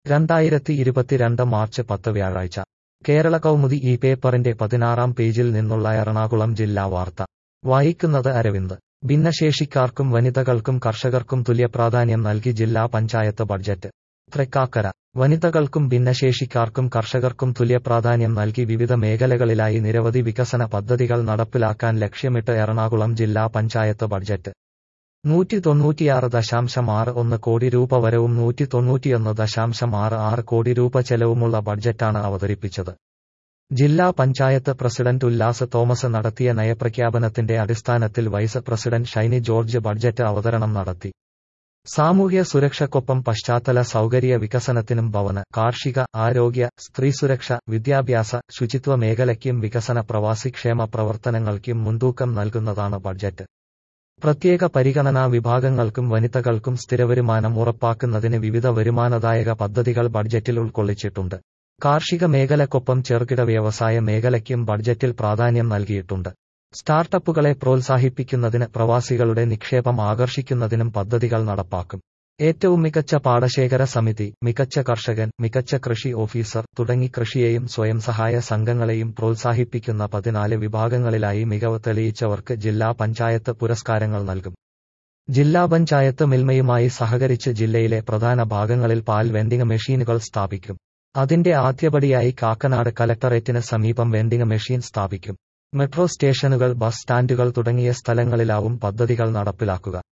രണ്ടായിരത്തി ഇരുപത്തിരണ്ട് മാർച്ച് പത്ത് വ്യാഴാഴ്ച കേരള കൗമുദി ഈ പേപ്പറിന്റെ പതിനാറാം പേജിൽ നിന്നുള്ള എറണാകുളം ജില്ലാ വാർത്ത വായിക്കുന്നത് അരവിന്ദ് ഭിന്നശേഷിക്കാർക്കും വനിതകൾക്കും കർഷകർക്കും തുല്യപ്രാധാന്യം നൽകി ജില്ലാ പഞ്ചായത്ത് ബഡ്ജറ്റ് തൃക്കാക്കര വനിതകൾക്കും ഭിന്നശേഷിക്കാർക്കും കർഷകർക്കും തുല്യപ്രാധാന്യം നൽകി വിവിധ മേഖലകളിലായി നിരവധി വികസന പദ്ധതികൾ നടപ്പിലാക്കാൻ ലക്ഷ്യമിട്ട് എറണാകുളം ജില്ലാ പഞ്ചായത്ത് ബഡ്ജറ്റ് നൂറ്റി തൊണ്ണൂറ്റിയാറ് ദശാംശം ആറ് ഒന്ന് കോടി രൂപ വരവും നൂറ്റി തൊണ്ണൂറ്റിയൊന്ന് ദശാംശം ആറ് ആറ് കോടി രൂപ ചെലവുമുള്ള ബഡ്ജറ്റാണ് അവതരിപ്പിച്ചത് ജില്ലാ പഞ്ചായത്ത് പ്രസിഡന്റ് ഉല്ലാസ് തോമസ് നടത്തിയ നയപ്രഖ്യാപനത്തിന്റെ അടിസ്ഥാനത്തിൽ vice president Shiny George budget അവതരണം നടത്തി സാമൂഹ്യ സുരക്ഷയ്ക്കൊപ്പം പശ്ചാത്തല സൗകര്യ വികസനത്തിനും ഭവന കാർഷിക ആരോഗ്യ സ്ത്രീ സുരക്ഷ വിദ്യാഭ്യാസ ശുചിത്വ മേഖലയ്ക്കും വികസന പ്രവാസി ക്ഷേമ പ്രവർത്തനങ്ങൾക്കും മുൻതൂക്കം നൽകുന്നതാണ് ബഡ്ജറ്റ് പ്രത്യേക പരിഗണനാ വിഭാഗങ്ങൾക്കും വനിതകൾക്കും സ്ഥിരവരുമാനം ഉറപ്പാക്കുന്നതിന് വിവിധ വരുമാനദായക പദ്ധതികൾ ബഡ്ജറ്റിൽ ഉൾക്കൊള്ളിച്ചിട്ടുണ്ട് കാർഷിക മേഖലക്കൊപ്പം ചെറുകിട വ്യവസായ മേഖലയ്ക്കും ബഡ്ജറ്റിൽ പ്രാധാന്യം നൽകിയിട്ടുണ്ട് സ്റ്റാർട്ടപ്പുകളെ പ്രോത്സാഹിപ്പിക്കുന്നതിന് പ്രവാസികളുടെ നിക്ഷേപം ആകർഷിക്കുന്നതിനും പദ്ധതികൾ നടപ്പാക്കും ഏറ്റവും മികച്ച പാടശേഖര സമിതി മികച്ച കർഷകൻ മികച്ച കൃഷി ഓഫീസർ തുടങ്ങി കൃഷിയെയും സ്വയം സഹായ സംഘങ്ങളെയും പ്രോത്സാഹിപ്പിക്കുന്ന പതിനാല് വിഭാഗങ്ങളിലായി മികവ് തെളിയിച്ചവർക്ക് ജില്ലാ പഞ്ചായത്ത് പുരസ്കാരങ്ങൾ നൽകും ജില്ലാ പഞ്ചായത്ത് മിൽമയുമായി സഹകരിച്ച് ജില്ലയിലെ പ്രധാന ഭാഗങ്ങളിൽ പാൽ വെൻഡിംഗ് മെഷീനുകൾ സ്ഥാപിക്കും അതിന്റെ ആദ്യപടിയായി കാക്കനാട് കലക്ടറേറ്റിന് സമീപം വെൻഡിംഗ് മെഷീൻ സ്ഥാപിക്കും മെട്രോ സ്റ്റേഷനുകൾ ബസ് സ്റ്റാൻഡുകൾ തുടങ്ങിയ സ്ഥലങ്ങളിലാവും പദ്ധതികൾ നടപ്പിലാക്കുക